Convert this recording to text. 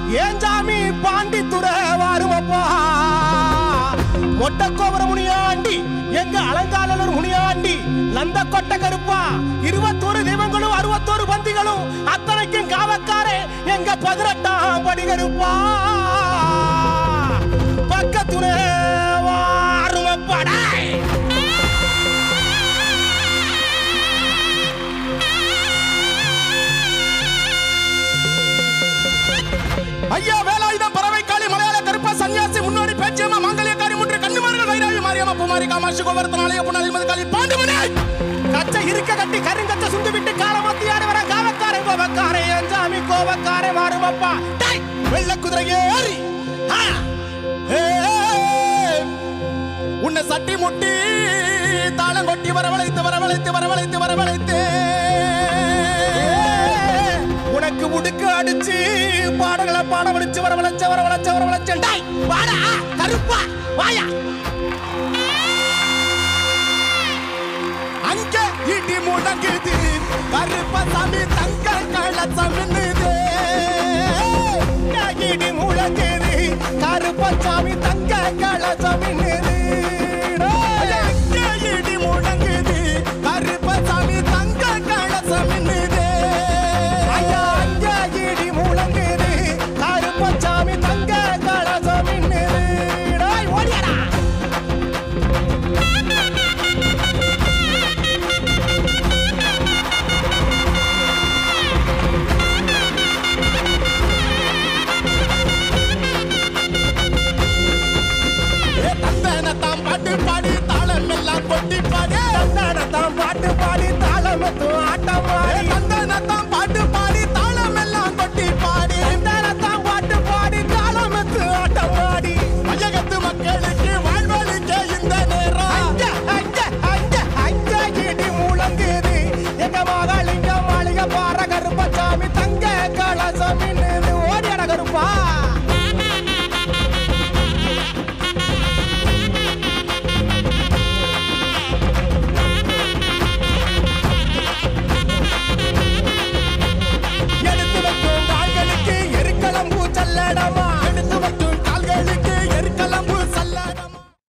ஏஞ்சாமி பாண்டித்துற வாருமப்பா மொட்டக்கோபுர முனியாண்டி எங்க அலங்காலூர் முனியாண்டி நந்த கொட்ட கருப்பா இருபத்தோரு தெய்வங்களும் அறுபத்தோரு பந்திகளும் அத்தனைக்கும் காவக்காரே எங்க பதினெட்டாம் படி கருப்பா பக்கத்துல வாருமப்பாடா ஐயா வேலாயுதம் பறவை காளி மலையாள கருப்பா சன்னியாசி முன்னோடி பேச்சியம்மா மாங்கல்யக்காரி முன்று கண்ணுமார்கள் வைராவி மாரியம்மா பூமாரி காமாட்சி கோவரத்தனாலய புனாலி மதுக்காளி பாண்டுமனை கச்சை இருக்க கட்டி கருங்கச்ச சுண்டு விட்டு கால மத்தியாடு வர காவக்காரன் கோவக்காரே அஞ்சாமி கோவக்காரே மாறுமப்பா டேய் வெள்ள குதிரை ஏறி ஆ, ஏ, உன்னை சட்டி முட்டி தாளம் கொட்டி வரவழைத்து வரவழைத்து வரவழைத்து வரவழைத்து உனக்கு உடுக்கு அடிச்சு பாடங்களை பாட வடிச்சு வரவழைச்ச வரவழைச்ச வரவழைச்ச டாய் வாடா கருப்பா வாயா அங்க இடி முடங்குது கருப்பசாமி தங்க கள்ளச்சமின்னுது இடி முழங்குது கருப்பசாமி தங்க கள்ளச்சமின்னுது